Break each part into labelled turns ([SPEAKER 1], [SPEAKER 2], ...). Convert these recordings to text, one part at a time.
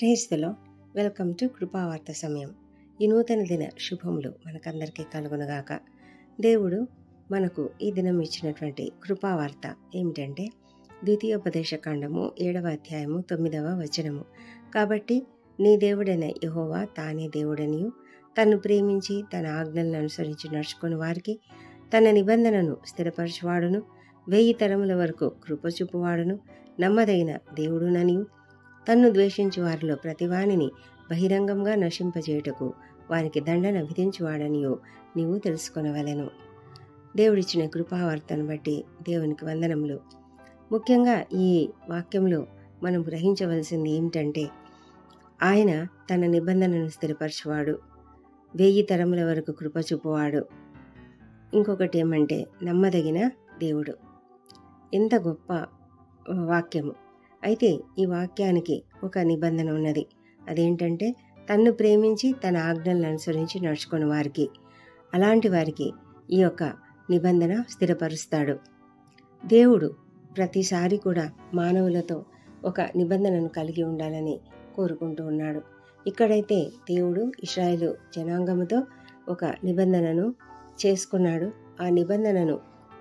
[SPEAKER 1] ప్రేస్తలో welcome to కృపావార్త సమయం ఈ నూతన దిన శుభములు మనకందరికీ కలుగునుగాక దేవుడు మనకు ఈ దినం ఇచ్చినటువంటి కృపావార్త ఏమిటంటే ద్వితీయోపదేశ కాండము ఏడవ అధ్యాయము తొమ్మిదవ వచనము కాబట్టి నీ దేవుడైన యహోవా తానే దేవుడనియు తన్ను ప్రేమించి తన ఆజ్ఞలను అనుసరించి నడుచుకుని వారికి తన నిబంధనను స్థిరపరచువాడును వెయ్యి తరముల వరకు కృపచూపువాడును నమ్మదగిన దేవుడుననియు తన్ను ద్వేషించు వారిలో ప్రతివానిని బహిరంగంగా నశింపజేయుటకు వారికి దండన విధించువాడనియో నీవు తెలుసుకొనవలెను దేవుడిచ్చిన కృపావార్తను బట్టి దేవునికి వందనములు ముఖ్యంగా ఈ వాక్యంలో మనం గ్రహించవలసింది ఏమిటంటే ఆయన తన నిబంధనను స్థిరపరచువాడు వెయ్యి తరముల వరకు కృప చూపువాడు ఇంకొకటి ఏమంటే నమ్మదగిన దేవుడు ఎంత గొప్ప వాక్యము అయితే ఈ వాక్యానికి ఒక నిబంధన ఉన్నది అదేంటంటే తన్ను ప్రేమించి తన ఆజ్ఞలను అనుసరించి నడుచుకుని వారికి అలాంటి వారికి ఈ యొక్క నిబంధన స్థిరపరుస్తాడు దేవుడు ప్రతిసారి కూడా మానవులతో ఒక నిబంధనను కలిగి ఉండాలని కోరుకుంటూ ఉన్నాడు ఇక్కడైతే దేవుడు ఇస్రాయేలు జనాంగముతో ఒక నిబంధనను చేసుకున్నాడు ఆ నిబంధనను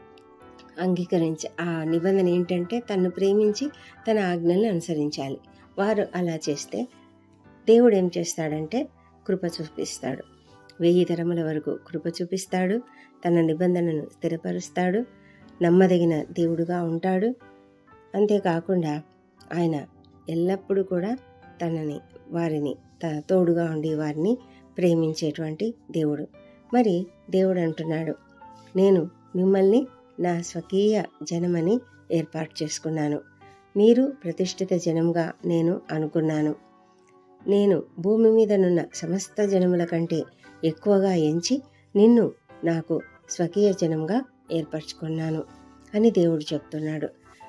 [SPEAKER 1] అంగీకరించి ఆ నిబంధన ఏంటంటే తన్ను ప్రేమించి తన ఆజ్ఞల్ని అనుసరించాలి వారు అలా చేస్తే దేవుడు ఏం చేస్తాడంటే కృప చూపిస్తాడు వెయ్యి తరముల వరకు కృప చూపిస్తాడు తన నిబంధనను స్థిరపరుస్తాడు నమ్మదగిన దేవుడుగా ఉంటాడు అంతేకాకుండా ఆయన ఎల్లప్పుడూ కూడా తనని వారిని తన తోడుగా ఉండి వారిని ప్రేమించేటువంటి దేవుడు మరి దేవుడు అంటున్నాడు నేను మిమ్మల్ని నా స్వకీయ జనమని ఏర్పాటు చేసుకున్నాను మీరు ప్రతిష్ఠిత జనంగా నేను అనుకున్నాను నేను భూమి మీదనున్న సమస్త జనముల కంటే ఎక్కువగా ఎంచి నిన్ను నాకు స్వకీయ జనంగా ఏర్పరచుకున్నాను అని దేవుడు చెప్తున్నాడు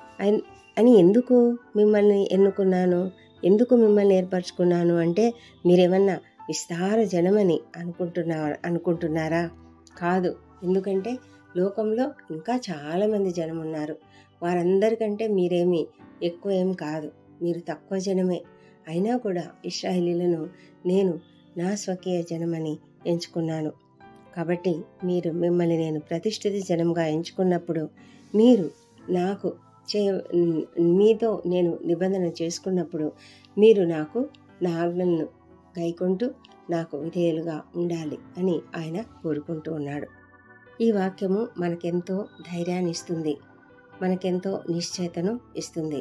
[SPEAKER 1] అని ఎందుకు మిమ్మల్ని ఎన్నుకున్నాను ఎందుకు మిమ్మల్ని ఏర్పరచుకున్నాను అంటే మీరేమన్నా విస్తార జనమని అనుకుంటున్నా అనుకుంటున్నారా కాదు ఎందుకంటే లోకంలో ఇంకా చాలామంది జనం ఉన్నారు వారందరికంటే మీరేమి ఎక్కువ ఏం కాదు మీరు తక్కువ జనమే అయినా కూడా ఇస్రాయేలీలను నేను నా స్వకీయ జనమని ఎంచుకున్నాను కాబట్టి మీరు మిమ్మల్ని నేను ప్రతిష్ఠిత జనంగా ఎంచుకున్నప్పుడు మీరు నాకు చే మీతో నేను నిబంధన చేసుకున్నప్పుడు మీరు నాకు నా ఆజ్ఞలను గైకుంటూ నాకు విధేయులుగా ఉండాలి అని ఆయన కోరుకుంటూ ఉన్నాడు ఈ వాక్యము మనకెంతో ధైర్యాన్ని ఇస్తుంది మనకెంతో నిశ్చయతను ఇస్తుంది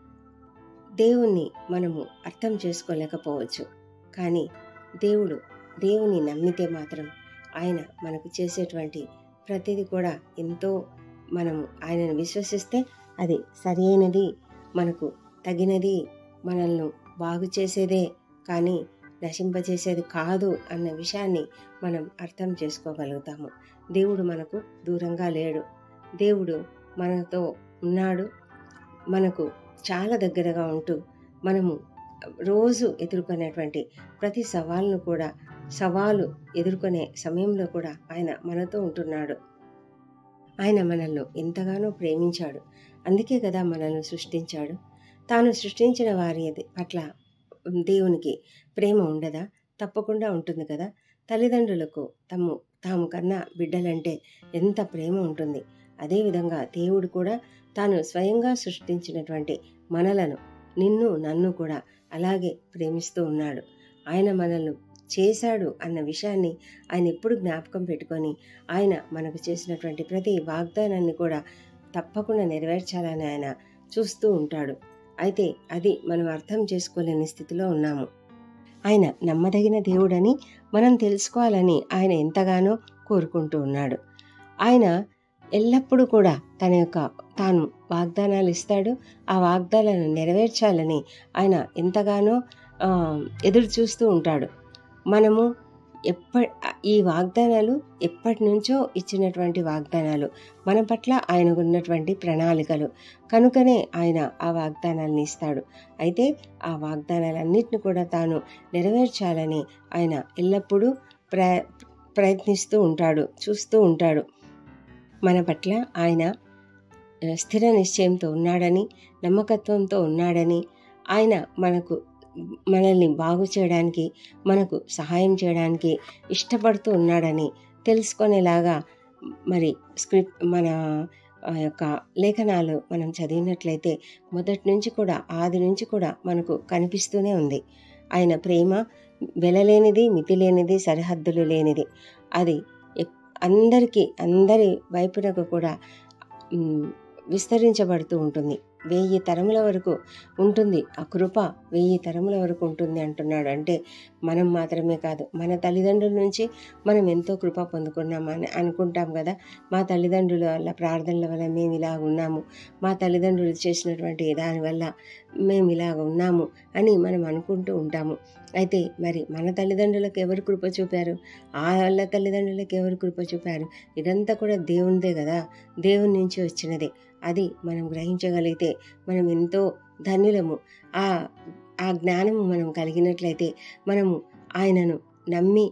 [SPEAKER 1] దేవుణ్ణి మనము అర్థం చేసుకోలేకపోవచ్చు కానీ దేవుడు దేవుని నమ్మితే మాత్రం ఆయన మనకు చేసేటువంటి ప్రతిదీ కూడా ఎంతో మనము ఆయనను విశ్వసిస్తే అది సరైనది మనకు తగినది మనల్ని బాగు చేసేదే కానీ నశింపజేసేది కాదు అన్న విషయాన్ని మనం అర్థం చేసుకోగలుగుతాము దేవుడు మనకు దూరంగా లేడు దేవుడు మనతో ఉన్నాడు మనకు చాలా దగ్గరగా ఉంటూ మనము రోజు ఎదుర్కొనేటువంటి ప్రతి సవాల్ను కూడా సవాలు ఎదుర్కొనే సమయంలో కూడా ఆయన మనతో ఉంటున్నాడు ఆయన మనల్ని ఎంతగానో ప్రేమించాడు అందుకే కదా మనల్ని సృష్టించాడు తాను సృష్టించిన వారి పట్ల దేవునికి ప్రేమ ఉండదా తప్పకుండా ఉంటుంది కదా తల్లిదండ్రులకు తమ్ము తాము కన్నా బిడ్డలంటే ఎంత ప్రేమ ఉంటుంది అదేవిధంగా దేవుడు కూడా తాను స్వయంగా సృష్టించినటువంటి మనలను నిన్ను నన్ను కూడా అలాగే ప్రేమిస్తూ ఉన్నాడు ఆయన మనల్ని చేశాడు అన్న విషయాన్ని ఆయన ఎప్పుడు జ్ఞాపకం పెట్టుకొని ఆయన మనకు చేసినటువంటి ప్రతి వాగ్దానాన్ని కూడా తప్పకుండా నెరవేర్చాలని ఆయన చూస్తూ ఉంటాడు అయితే అది మనం అర్థం చేసుకోలేని స్థితిలో ఉన్నాము ఆయన నమ్మదగిన దేవుడని మనం తెలుసుకోవాలని ఆయన ఎంతగానో కోరుకుంటూ ఉన్నాడు ఆయన ఎల్లప్పుడూ కూడా తన యొక్క తాను వాగ్దానాలు ఇస్తాడు ఆ వాగ్దానాలను నెరవేర్చాలని ఆయన ఎంతగానో ఎదురు చూస్తూ ఉంటాడు మనము ఎప్ప ఈ వాగ్దానాలు ఎప్పటి నుంచో ఇచ్చినటువంటి వాగ్దానాలు మన పట్ల ఆయనకు ఉన్నటువంటి ప్రణాళికలు కనుకనే ఆయన ఆ వాగ్దానాలను ఇస్తాడు అయితే ఆ వాగ్దానాలన్నింటిని కూడా తాను నెరవేర్చాలని ఆయన ఎల్లప్పుడూ ప్ర ప్రయత్నిస్తూ ఉంటాడు చూస్తూ ఉంటాడు మన పట్ల ఆయన స్థిర నిశ్చయంతో ఉన్నాడని నమ్మకత్వంతో ఉన్నాడని ఆయన మనకు మనల్ని బాగు చేయడానికి మనకు సహాయం చేయడానికి ఇష్టపడుతూ ఉన్నాడని తెలుసుకునేలాగా మరి స్క్రిప్ట్ మన ఆ యొక్క లేఖనాలు మనం చదివినట్లయితే మొదటి నుంచి కూడా ఆది నుంచి కూడా మనకు కనిపిస్తూనే ఉంది ఆయన ప్రేమ వెలలేనిది మితి లేనిది సరిహద్దులు లేనిది అది ఎప్- అందరికీ అందరి వైపునకు కూడా మ్, విస్తరించబడుతూ ఉంటుంది వెయ్యి తరముల వరకు ఉంటుంది ఆ కృప వెయ్యి తరముల వరకు ఉంటుంది అంటున్నాడు అంటే మనం మాత్రమే కాదు మన తల్లిదండ్రుల నుంచి మనం ఎంతో కృప పొందుకున్నామని అనుకుంటాం కదా మా తల్లిదండ్రుల వల్ల ప్రార్థనల వల్ల మేము ఇలాగ ఉన్నాము మా తల్లిదండ్రులు చేసినటువంటి దానివల్ల మేము ఇలాగ ఉన్నాము అని మనం అనుకుంటూ ఉంటాము అయితే మరి మన తల్లిదండ్రులకు ఎవరు కృప చూపారు ఆ వాళ్ళ తల్లిదండ్రులకు ఎవరు కృప చూపారు ఇదంతా కూడా దేవునిదే కదా దేవుని నుంచి వచ్చినదే అది మనం గ్రహించగలిగితే మనం ఎంతో ధన్యులము ఆ ఆ జ్ఞానము మనం కలిగినట్లయితే మనము ఆయనను నమ్మి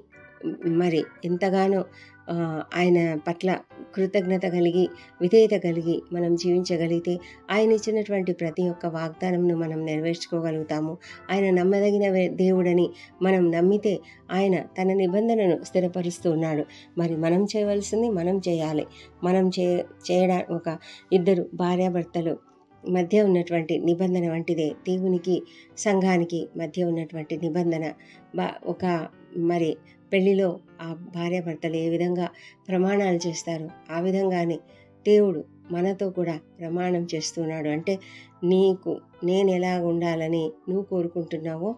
[SPEAKER 1] మరి ఎంతగానో ఆ, ఆయన పట్ల కృతజ్ఞత కలిగి విధేయత కలిగి మనం జీవించగలిగితే ఆయన ఇచ్చినటువంటి ప్రతి ఒక్క వాగ్దానంను మనం నెరవేర్చుకోగలుగుతాము ఆయన నమ్మదగిన వే- దేవుడని మనం నమ్మితే ఆయన తన నిబంధనను స్థిరపరుస్తూ ఉన్నాడు మరి మనం చేయవలసింది మనం చేయాలి మనం చే చేయడా ఒక ఇద్దరు భార్యాభర్తలు మధ్య ఉన్నటువంటి నిబంధన వంటిదే దేవునికి సంఘానికి మధ్య ఉన్నటువంటి నిబంధన బా ఒక మరి పెళ్లిలో ఆ భార్యాభర్తలు ఏ విధంగా ప్రమాణాలు చేస్తారు ఆ విధంగానే దేవుడు మనతో కూడా ప్రమాణం చేస్తున్నాడు అంటే నీకు నేను ఎలాగ ఉండాలని నువ్వు కోరుకుంటున్నావో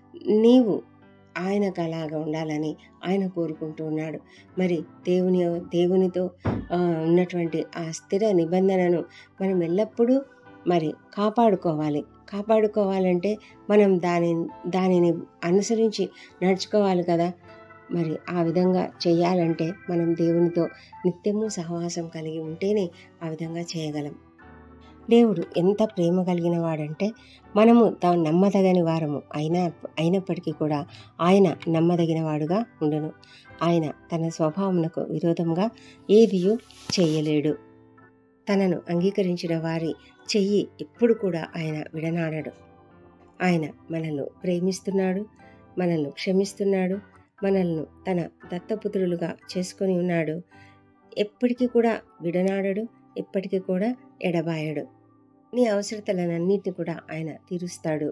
[SPEAKER 1] నీవు ఆయనకు అలాగా ఉండాలని ఆయన కోరుకుంటూ ఉన్నాడు మరి దేవుని దేవునితో ఆ, ఉన్నటువంటి ఆ స్థిర నిబంధనను మనం ఎల్లప్పుడూ మరి కాపాడుకోవాలి కాపాడుకోవాలంటే మనం దాని దానిని అనుసరించి నడుచుకోవాలి కదా మరి ఆ విధంగా చేయాలంటే మనం దేవునితో నిత్యము సహవాసం కలిగి ఉంటేనే ఆ విధంగా చేయగలం దేవుడు ఎంత ప్రేమ కలిగిన వాడంటే మనము తాను నమ్మదగని వారము అయినా అయినప్పటికీ కూడా ఆయన నమ్మదగిన వాడుగా ఉండును ఆయన తన స్వభావమునకు విరోధంగా ఏదియూ చేయలేడు తనను అంగీకరించిన వారి చెయ్యి ఎప్పుడు కూడా ఆయన విడనాడడు ఆయన మనల్ని ప్రేమిస్తున్నాడు మనల్ని క్షమిస్తున్నాడు మనల్ని తన దత్తపుత్రులుగా చేసుకొని ఉన్నాడు ఎప్పటికీ కూడా విడనాడడు ఎప్పటికీ కూడా ఎడబాయడు నీ అవసరతలనన్నిటిని కూడా ఆయన తీరుస్తాడు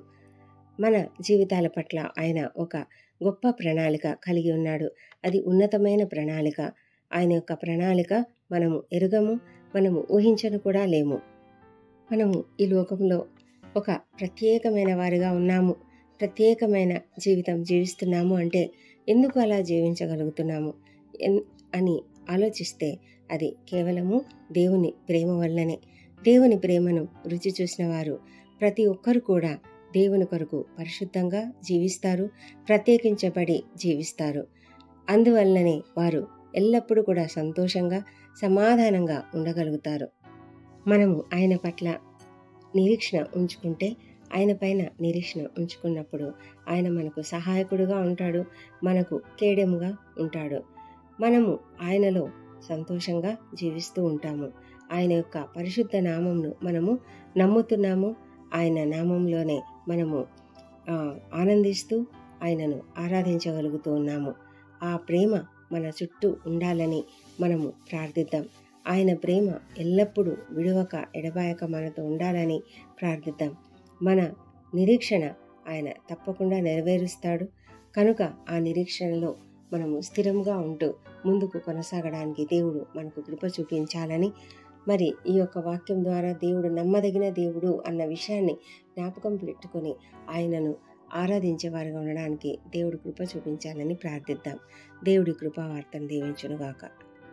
[SPEAKER 1] మన జీవితాల పట్ల ఆయన ఒక గొప్ప ప్రణాళిక కలిగి ఉన్నాడు అది ఉన్నతమైన ప్రణాళిక ఆయన యొక్క ప్రణాళిక మనము ఎరుగము మనము ఊహించను కూడా లేము మనము ఈ లోకంలో ఒక ప్రత్యేకమైన వారిగా ఉన్నాము ప్రత్యేకమైన జీవితం జీవిస్తున్నాము అంటే ఎందుకు అలా జీవించగలుగుతున్నాము ఎన్- అని ఆలోచిస్తే అది కేవలము దేవుని ప్రేమ వల్లనే దేవుని ప్రేమను రుచి చూసిన వారు ప్రతి ఒక్కరు కూడా దేవుని కొరకు పరిశుద్ధంగా జీవిస్తారు ప్రత్యేకించబడి జీవిస్తారు అందువల్లనే వారు ఎల్లప్పుడూ కూడా సంతోషంగా సమాధానంగా ఉండగలుగుతారు మనము ఆయన పట్ల నిరీక్షణ ఉంచుకుంటే ఆయన పైన నిరీక్షణ ఉంచుకున్నప్పుడు ఆయన మనకు సహాయకుడుగా ఉంటాడు మనకు కేడెముగా ఉంటాడు మనము ఆయనలో సంతోషంగా జీవిస్తూ ఉంటాము ఆయన యొక్క పరిశుద్ధ నామంను మనము నమ్ముతున్నాము ఆయన నామంలోనే మనము ఆ, ఆనందిస్తూ ఆయనను ఆరాధించగలుగుతూ ఉన్నాము ఆ ప్రేమ మన చుట్టూ ఉండాలని మనము ప్రార్థిద్దాం ఆయన ప్రేమ ఎల్లప్పుడూ విడువక ఎడబాయక మనతో ఉండాలని ప్రార్థిద్దాం మన నిరీక్షణ ఆయన తప్పకుండా నెరవేరుస్తాడు కనుక ఆ నిరీక్షణలో మనము స్థిరంగా ఉంటూ ముందుకు కొనసాగడానికి దేవుడు మనకు కృప చూపించాలని మరి ఈ యొక్క వాక్యం ద్వారా దేవుడు నమ్మదగిన దేవుడు అన్న విషయాన్ని జ్ఞాపకం పెట్టుకొని ఆయనను ఆరాధించేవారుగా ఉండడానికి దేవుడు కృప చూపించాలని ప్రార్థిద్దాం దేవుడి కృపావార్తను దీవించునుగాక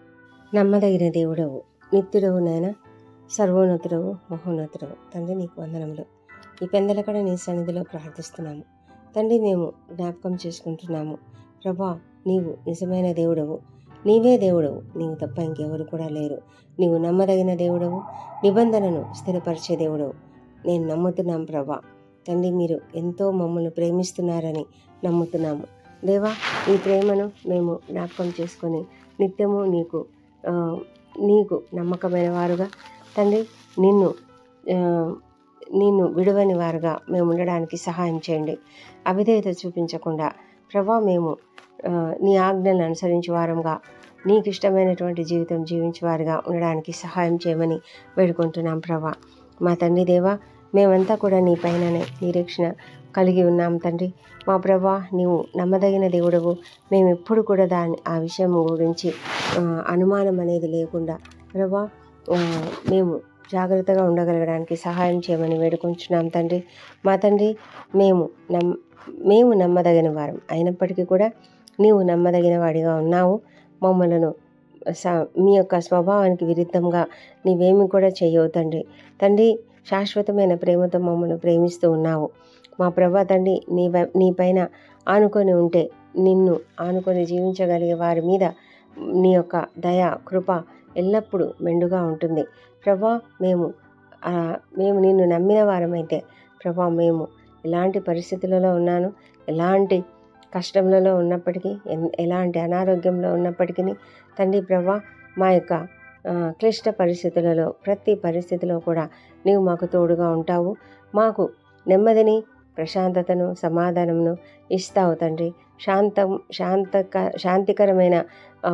[SPEAKER 1] నమ్మదగిన దేవుడవు నిత్యుడవు నాయన సర్వోన్నతుడవు మహోన్నతుడవు తండ్రి నీకు వందనములు ఈ పెందలకడ నీ సన్నిధిలో ప్రార్థిస్తున్నాము తండ్రి మేము జ్ఞాపకం చేసుకుంటున్నాము ప్రభా నీవు నిజమైన దేవుడవు నీవే దేవుడవు నీవు తప్ప ఇంకెవరు కూడా లేరు నీవు నమ్మదగిన దేవుడవు నిబంధనను స్థిరపరిచే దేవుడవు నేను నమ్ముతున్నాం ప్రభా తండ్రి మీరు ఎంతో మమ్మల్ని ప్రేమిస్తున్నారని నమ్ముతున్నాము దేవా ఈ ప్రేమను మేము జ్ఞాపకం చేసుకొని నిత్యము నీకు ఆ, నీకు నమ్మకమైన వారుగా తండ్రి నిన్ను ఆ, నిన్ను విడువని వారుగా మేము ఉండడానికి సహాయం చేయండి అవిధేయత చూపించకుండా ప్రభా మేము ఆ, నీ ఆజ్ఞలను అనుసరించి వారంగా నీకు ఇష్టమైనటువంటి జీవితం జీవించే వారిగా ఉండడానికి సహాయం చేయమని వేడుకుంటున్నాం ప్రభా మా తండ్రి దేవా మేమంతా కూడా నీ పైననే నిరీక్షణ కలిగి ఉన్నాం తండ్రి మా ప్రభా నీవు నమ్మదగిన దేవుడవు మేము ఎప్పుడు కూడా దాని ఆ విషయం గురించి ఆ, అనుమానం అనేది లేకుండా ప్రభా ఆ, మేము జాగ్రత్తగా ఉండగలగడానికి సహాయం చేయమని వేడుకుంటున్నాం తండ్రి మా తండ్రి మేము నమ్ మేము నమ్మదగిన వారం అయినప్పటికీ కూడా నీవు నమ్మదగిన వాడిగా ఉన్నావు మమ్మలను స- మీ యొక్క స్వభావానికి విరుద్ధంగా నీవేమి కూడా చేయవు తండ్రి తండ్రి శాశ్వతమైన ప్రేమతో మమ్మల్ని ప్రేమిస్తూ ఉన్నావు మా ప్రభా తండ్రి నీ వై- నీ పైన ఆనుకొని ఉంటే నిన్ను ఆనుకొని జీవించగలిగే వారి మీద నీ యొక్క దయ కృప ఎల్లప్పుడూ మెండుగా ఉంటుంది ప్రభా మేము ఆ, మేము నిన్ను నమ్మిన వారమైతే ప్రభా మేము ఎలాంటి పరిస్థితులలో ఉన్నాను ఎలాంటి కష్టంలలో ఉన్నప్పటికీ ఎన్- ఎలాంటి అనారోగ్యంలో ఉన్నప్పటికీ తండ్రి ప్రభా మా యొక్క ఆ, క్లిష్ట పరిస్థితులలో ప్రతి పరిస్థితిలో కూడా నీవు మాకు తోడుగా ఉంటావు మాకు నెమ్మదిని ప్రశాంతతను సమాధానమును ఇస్తావు తండ్రి శాంతం శాంతక శాంతికరమైన ఆ,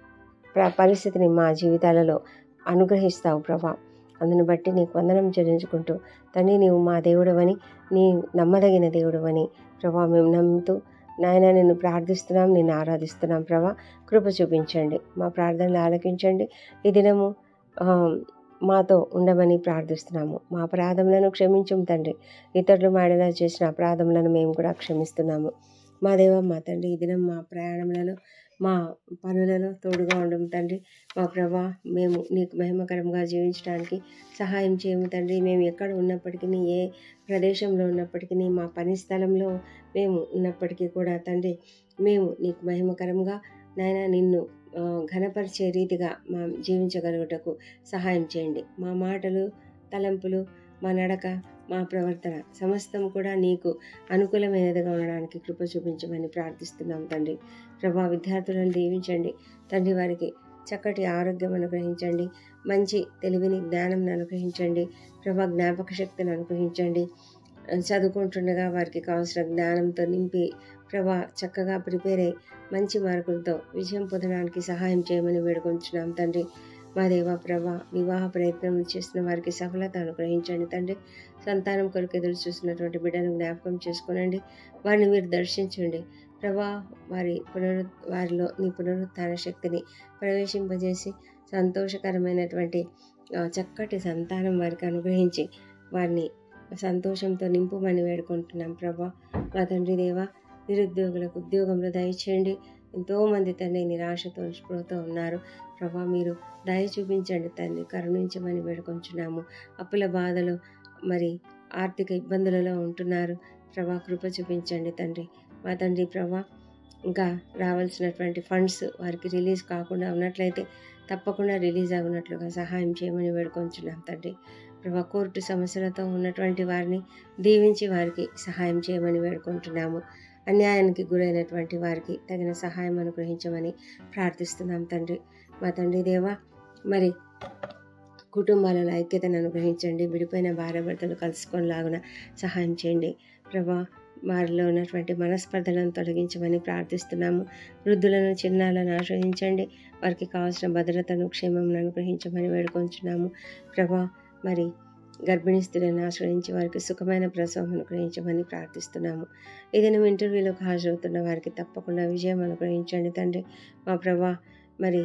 [SPEAKER 1] ప్ర- పరిస్థితిని మా జీవితాలలో అనుగ్రహిస్తావు ప్రభా అందుని బట్టి నీకు వందనం చెల్లించుకుంటూ తండ్రి నీవు మా దేవుడవని నీ నమ్మదగిన దేవుడవని ప్రభా మేము నమ్ముతూ నాయన నిన్ను ప్రార్థిస్తున్నాం నిన్ను ఆరాధిస్తున్నాం ప్రభా కృప చూపించండి మా ప్రార్థనలు ఆలకించండి ఈ దినము ఆ, మాతో ఉండమని ప్రార్థిస్తున్నాము మా అపరాధములను క్షమించం తండ్రి ఇతరులు మాడలా చేసిన అపరాధములను మేము కూడా క్షమిస్తున్నాము మా దేవ మా తండ్రి ఈ దినం మా ప్రయాణములలో మా పనులలో తోడుగా ఉండము తండ్రి మా ప్రభా మేము నీకు మహిమకరంగా జీవించడానికి సహాయం చేయము తండ్రి మేము ఎక్కడ ఉన్నప్పటికీ ఏ ప్రదేశంలో ఉన్నప్పటికీ మా పని స్థలంలో మేము ఉన్నప్పటికీ కూడా తండ్రి మేము నీకు మహిమకరంగా నాయన నిన్ను ఆ, ఘనపరిచే రీతిగా మా జీవించగలుగుటకు సహాయం చేయండి మా మాటలు తలంపులు మా నడక మా ప్రవర్తన సమస్తం కూడా నీకు అనుకూలమైనదిగా ఉండడానికి కృప చూపించమని ప్రార్థిస్తున్నాం తండ్రి ప్రభా విద్యార్థులను దీవించండి తండ్రి వారికి చక్కటి ఆరోగ్యం అనుగ్రహించండి మంచి తెలివిని జ్ఞానం అనుగ్రహించండి ప్రభా జ్ఞాపక శక్తిని అనుగ్రహించండి చదువుకుంటుండగా వారికి కావాల్సిన జ్ఞానంతో నింపి ప్రభా చక్కగా ప్రిపేర్ అయ్యి మంచి మార్కులతో విజయం పొందడానికి సహాయం చేయమని వేడుకొంచున్నాం తండ్రి మా దేవ ప్రభా వివాహ ప్రయత్నం చేస్తున్న వారికి సఫలత అనుగ్రహించండి తండ్రి సంతానం కొరకు ఎదురు చూస్తున్నటువంటి బిడ్డను జ్ఞాపకం చేసుకోనండి వారిని మీరు దర్శించండి ప్రభా వారి పునరు వారిలో నీ పునరుత్థాన శక్తిని ప్రవేశింపజేసి సంతోషకరమైనటువంటి ఆ, చక్కటి సంతానం వారికి అనుగ్రహించి వారిని సంతోషంతో నింపుమని వేడుకుంటున్నాం ప్రభా మా తండ్రి దేవ నిరుద్యోగులకు ఉద్యోగంలో దయచేయండి ఎంతోమంది తండ్రి నిరాశతో స్పృహతో ఉన్నారు ప్రభా మీరు దయ చూపించండి తండ్రి కరుణించమని వేడుకొంచున్నాము అప్పుల బాధలు మరి ఆర్థిక ఇబ్బందులలో ఉంటున్నారు ప్రభా కృప చూపించండి తండ్రి మా తండ్రి ప్రభా ఇంకా రావాల్సినటువంటి ఫండ్స్ వారికి రిలీజ్ కాకుండా ఉన్నట్లయితే తప్పకుండా రిలీజ్ అవునట్లుగా సహాయం చేయమని వేడుకొంచున్నాం తండ్రి ప్రభా కోర్టు సమస్యలతో ఉన్నటువంటి వారిని దీవించి వారికి సహాయం చేయమని వేడుకుంటున్నాము అన్యాయానికి గురైనటువంటి వారికి తగిన సహాయం అనుగ్రహించమని ప్రార్థిస్తున్నాం తండ్రి మా తండ్రి దేవా మరి కుటుంబాలలో ఐక్యతను అనుగ్రహించండి విడిపోయిన భార్యాభర్తలు కలుసుకొనిలాగున సహాయం చేయండి ప్రభా వారిలో ఉన్నటువంటి మనస్పర్ధలను తొలగించమని ప్రార్థిస్తున్నాము వృద్ధులను చిన్నాలను ఆశ్రయించండి వారికి కావాల్సిన భద్రతను క్షేమం అనుగ్రహించమని వేడుకొంచున్నాము ప్రభా మరి గర్భిణీ స్త్రీలను ఆశ్రయించి వారికి సుఖమైన ప్రసవం అనుగ్రహించమని ప్రార్థిస్తున్నాము ఏదైనా ఇంటర్వ్యూలకు హాజరవుతున్న వారికి తప్పకుండా విజయం అనుగ్రహించండి తండ్రి మా ప్రభా మరి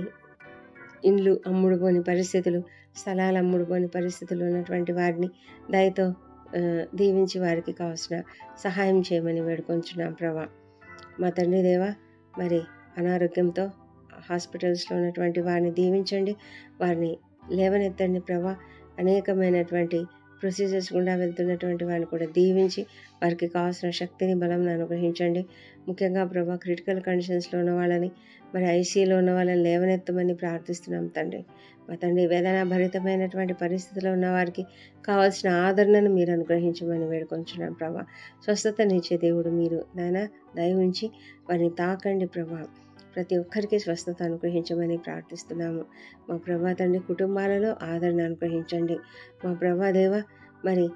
[SPEAKER 1] ఇండ్లు అమ్ముడుపోని పరిస్థితులు స్థలాలు అమ్ముడుపోని పరిస్థితులు ఉన్నటువంటి వారిని దయతో ఆ, దీవించి వారికి కావాల్సిన సహాయం చేయమని వేడుకొంచున్నాం ప్రభా మా తండ్రి దేవా మరి అనారోగ్యంతో హాస్పిటల్స్లో ఉన్నటువంటి వారిని దీవించండి వారిని లేవనెత్తండి ప్రభా అనేకమైనటువంటి ప్రొసీజర్స్ గుండా వెళ్తున్నటువంటి వారిని కూడా దీవించి వారికి కావాల్సిన శక్తిని బలం అనుగ్రహించండి ముఖ్యంగా ప్రభా క్రిటికల్ కండిషన్స్లో ఉన్న వాళ్ళని మరి ఐసీలో ఉన్న వాళ్ళని లేవనెత్తమని ప్రార్థిస్తున్నాం తండ్రి మా తండ్రి వేదన భరితమైనటువంటి పరిస్థితిలో ఉన్న వారికి కావాల్సిన ఆదరణను మీరు అనుగ్రహించమని వేడుకొంచున్నాం ప్రభా స్వస్థతనిచ్చే దేవుడు మీరు నాయన దయ ఉంచి వారిని తాకండి ప్రభా ప్రతి ఒక్కరికి స్వస్థత అనుగ్రహించమని ప్రార్థిస్తున్నాము మా ప్రభా తండ్రి కుటుంబాలలో ఆదరణ అనుగ్రహించండి మా ప్రభా దేవ మరి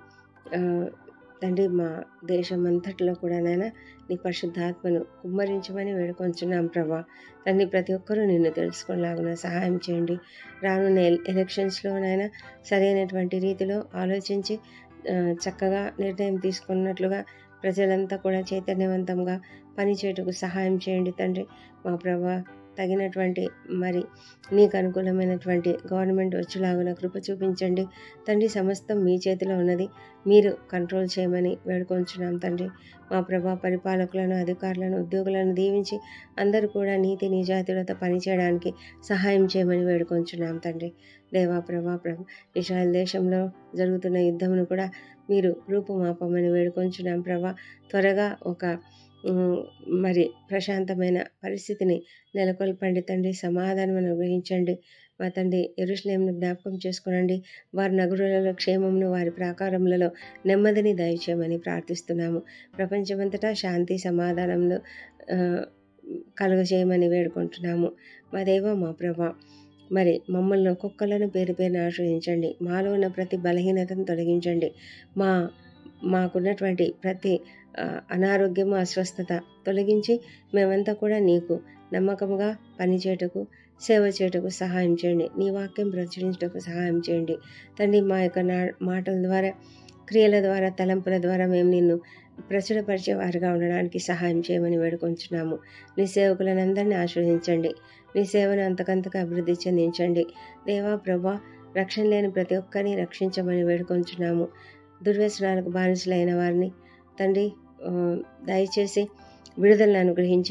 [SPEAKER 1] ఆ, తండ్రి మా దేశం అంతట్లో కూడా నాయన నీ పరిశుద్ధాత్మను కుమ్మరించమని వేడుకొంచున్నాం ప్రభా తండ్రి ప్రతి ఒక్కరూ నిన్ను తెలుసుకునేలాగున సహాయం చేయండి రానున్న ఎల్- ఎలక్షన్స్లో నాయన సరైనటువంటి రీతిలో ఆలోచించి ఆ, చక్కగా నిర్ణయం తీసుకున్నట్లుగా ప్రజలంతా కూడా చైతన్యవంతంగా పనిచేయటకు సహాయం చేయండి తండ్రి మా ప్రభా తగినటువంటి మరి నీకు అనుకూలమైనటువంటి గవర్నమెంట్ వచ్చేలాగున కృప చూపించండి తండ్రి సమస్తం మీ చేతిలో ఉన్నది మీరు కంట్రోల్ చేయమని వేడుకొంచున్నాం తండ్రి మా ప్రభా పరిపాలకులను అధికారులను ఉద్యోగులను దీవించి అందరూ కూడా నీతి నిజాయితీలతో పనిచేయడానికి సహాయం చేయమని వేడుకొంచున్నాం తండ్రి దేవా ప్రభా ప్రభు ఇస్రాయల్ దేశంలో జరుగుతున్న యుద్ధమును కూడా మీరు రూపుమాపమని వేడుకొంచున్నాం ప్రభా త్వరగా ఒక ఉమ్, మరి ప్రశాంతమైన పరిస్థితిని నెలకొల్పండి తండ్రి సమాధానం అనుగ్రహించండి మా తండ్రి ఎరుషులేంను జ్ఞాపకం చేసుకునండి వారి నగరులలో క్షేమమును వారి ప్రాకారములలో నెమ్మదిని దయచేయమని ప్రార్థిస్తున్నాము ప్రపంచమంతటా శాంతి సమాధానంలో ఆ, కలుగజేయమని వేడుకుంటున్నాము మా దేవ మా ప్రభా మరి మమ్మల్ని ఒక్కొక్కలను పేరు పేరున ఆశ్రయించండి మాలో ఉన్న ప్రతి బలహీనతను తొలగించండి మా మాకున్నటువంటి ప్రతి ఆ, అనారోగ్యము అస్వస్థత తొలగించి మేమంతా కూడా నీకు నమ్మకంగా పనిచేయటకు సేవ చేయటకు సహాయం చేయండి నీ వాక్యం ప్రచురించటకు సహాయం చేయండి తండ్రి మా యొక్క నా మాటల ద్వారా క్రియల ద్వారా తలంపుల ద్వారా మేము నిన్ను ప్రచురపరిచే వారిగా ఉండడానికి సహాయం చేయమని వేడుకొంచున్నాము నీ సేవకులను అందరినీ ఆశ్రయించండి నీ సేవను అంతకంతగా అభివృద్ధి చెందించండి దేవా ప్రభా రక్షణ లేని ప్రతి ఒక్కరిని రక్షించమని వేడుకొంచున్నాము దుర్వ్యసనాలకు బానిసలైన వారిని తండ్రి ఆ, దయచేసి విడుదలను అనుగ్రహించి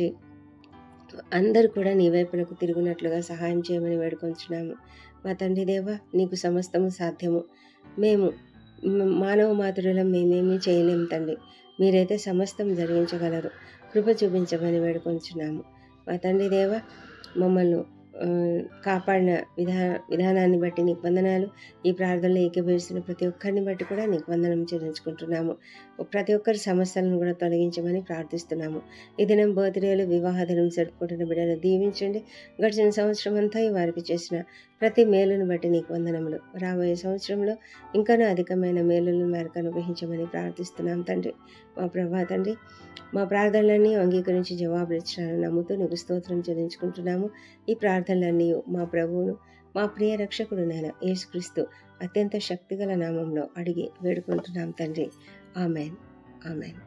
[SPEAKER 1] అందరూ కూడా నీ వైపునకు తిరుగునట్లుగా సహాయం చేయమని వేడుకొంచున్నాము మా తండ్రి దేవ నీకు సమస్తము సాధ్యము మేము మ- మానవ మాతృలం మేమేమీ చేయలేము తండ్రి మీరైతే సమస్తం జరిగించగలరు కృప చూపించమని వేడుకొంచున్నాము మా తండ్రి దేవ మమ్మల్ని ఆ, కాపాడిన విధా విధానాన్ని బట్టి నీకు వందనాలు ఈ ప్రార్థనలో ఏకీభవిస్తున్న ప్రతి ఒక్కరిని బట్టి కూడా నీకు వందనం చెల్లించుకుంటున్నాము ప్రతి ఒక్కరి సమస్యలను కూడా తొలగించమని ప్రార్థిస్తున్నాము ఈ దినం బర్త్డేలు వివాహ దినం జరుపుకుంటున్న బిడ్డను దీవించండి గడిచిన సంవత్సరం అంతా ఈ వారికి చేసిన ప్రతి మేలును బట్టి నీకు వందనములు రాబోయే సంవత్సరంలో ఇంకనూ అధికమైన మేలులను వారికి అనుగ్రహించమని ప్రార్థిస్తున్నాం తండ్రి మా ప్రభా తండ్రి మా ప్రార్థనలన్నీ అంగీకరించి జవాబులు ఇచ్చినారని నమ్ముతూ నీకు స్తోత్రం చెల్లించుకుంటున్నాము ఈ ప్రార్థనలన్నీ మా ప్రభువును మా ప్రియ రక్షకుడు నాయన యేసుక్రీస్తు అత్యంత శక్తిగల నామంలో అడిగి వేడుకుంటున్నాం తండ్రి ఆమెన్ ఆమెన్